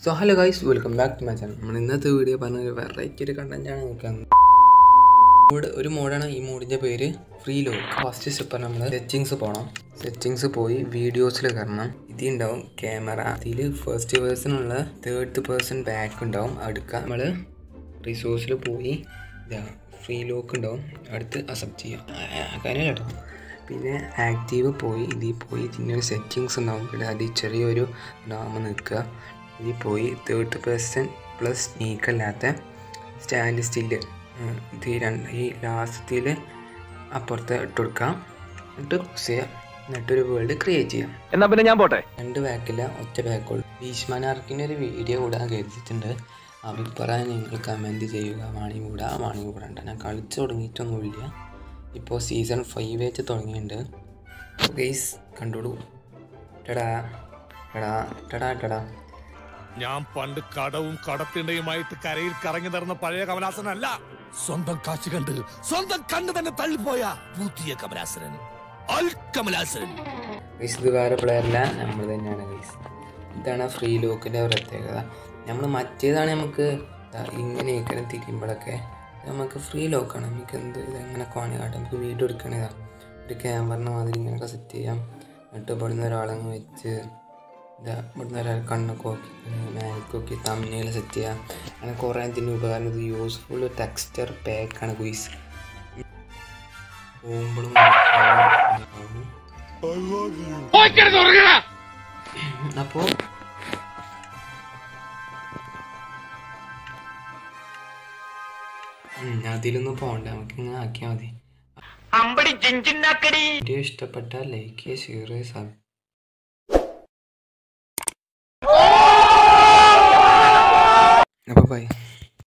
so hello guys welcome back to my channel നമ്മൾ ഇന്നത്തെ video പറഞ്ഞ ഒരു വെറൈറ്റി ഒരു കണ്ടന്റാണ് നിങ്ങൾക്ക് മോഡ് ഒരു മോഡാണ് ഈ മോഡിൻ്റെ പേര് ഫ്രീ ലോക്ക് ഫസ്റ്റ് സ്റ്റെപ്പ് നമ്മൾ സെറ്റിങ്സ് പോകണം സെറ്റിങ്സ് പോയി വീഡിയോസിൽ കയറണം ഇതിണ്ടാവും ക്യാമറ ഇതിൽ ഫസ്റ്റ് പേഴ്സണുള്ള തേർഡ് പേഴ്സൺ ബാക്ക് ഉണ്ടാവും അടുക്കുക നമ്മൾ റിസോഴ്സിൽ പോയി ഇതാ ഫ്രീ ലോക്ക് ഉണ്ടാവും അടുത്ത് അക്സെപ്റ്റ് ചെയ്യാം കാര്യം കേട്ടോ പിന്നെ ആക്റ്റീവ് പോയി ഇതിൽ പോയി ഇതിൻ്റെ സെറ്റിങ്സ് ഉണ്ടാവും ഇവിടെ അതിൽ ചെറിയൊരു നാമ നിൽക്കുക ഇതിൽ പോയി തേർഡ് പേഴ്സൺ പ്ലസ് നീക്കല്ലാത്ത സ്റ്റാൻഡ് സ്റ്റില്ല് ഇത് ഈ രണ്ട് ഈ ലാസ്റ്റത്തിൽ അപ്പുറത്ത് ഇട്ട് കൊടുക്കാം എന്നിട്ട് ക്രോസ് ചെയ്യാം എന്നിട്ടൊരു വേൾഡ് ക്രിയേറ്റ് ചെയ്യാം എന്നാ പിന്നെ ഞാൻ പോട്ടെ രണ്ട് ബാക്കില്ല ഒറ്റ ബാക്കുള്ളൂ ഭീഷ്മൻ ആർക്കിൻ്റെ ഒരു വീഡിയോ കൂടാൻ കരുതിയിട്ടുണ്ട് അഭിപ്രായം നിങ്ങൾ കമൻറ്റ് ചെയ്യുക വാണി കൂടാ വാണി കൂടണ്ട ഞാൻ കളിച്ചു തുടങ്ങിയിട്ടൊന്നുമില്ല ഇപ്പോൾ സീസൺ ഫൈവ് വെച്ച് തുടങ്ങിയിട്ടുണ്ട് ഗെയ്സ് കണ്ടോളൂ ടടാ ടടാ ടടാ ടടാ ഞാൻ പണ്ട് കടവും കടത്തിണ്ടയുമായിട്ട് കരയിൽ കറങ്ങി നടന്ന പഴയ കമലാസനല്ല സ്വന്തം കാശ് കണ്ട് സ്വന്തം കണ്ണ് തന്നെ തള്ളിപ്പോയ പുതിയ കമലാസനൻ അൽ കമലാസനൻ ഗൈസ് ഇത് വേറെ പ്ലെയറല്ല നമ്മൾ തന്നെയാണ് ഗൈസ് ഇതാണ് ഫ്രീ ലോക്കിൻ്റെ പ്രത്യേകത നമ്മൾ മറ്റേതാണ് നമുക്ക് ദാ ഇങ്ങനെ ഇങ്ങനെ തിരിയുമ്പോഴൊക്കെ ഇത് നമുക്ക് ഫ്രീ ലോക്കാണ് നമുക്ക് എന്ത് ഇത് എങ്ങനെ കാണി കാട്ടാം നമുക്ക് വീഡിയോ എടുക്കണതാ ഒരു ക്യാമറിന് മാതിരി ഇങ്ങനെയൊക്കെ സെറ്റ് ചെയ്യാം എന്നിട്ട് ഇവിടുന്ന് ഒരാളങ്ങ് വെച്ച് ഇതാ ഇവിടുന്ന് ഒരാൾ കണ്ണൊക്കെ നോക്കി മാനിക്കൊക്കെ തമ്മിൽ സെറ്റ് ചെയ്യാം അങ്ങനെ കുറേ ഇതിൻ്റെ ഉപകാരം ഇത് യൂസ്ഫുൾ ടെക്സ്റ്റർ പാക്കാണ് ഗുയിസ് പോകുമ്പോഴും അപ്പോ ഉം, അതിലൊന്നും പോണ്ട നമുക്ക് ഇങ്ങനെ ആക്കിയാൽ മതി വീഡിയോ ഇഷ്ടപ്പെട്ടാൽ ലൈക്ക് ചെയ്യുക ഷെയർ ചെയ്യുക സബ് അപ്പോൾ ബൈ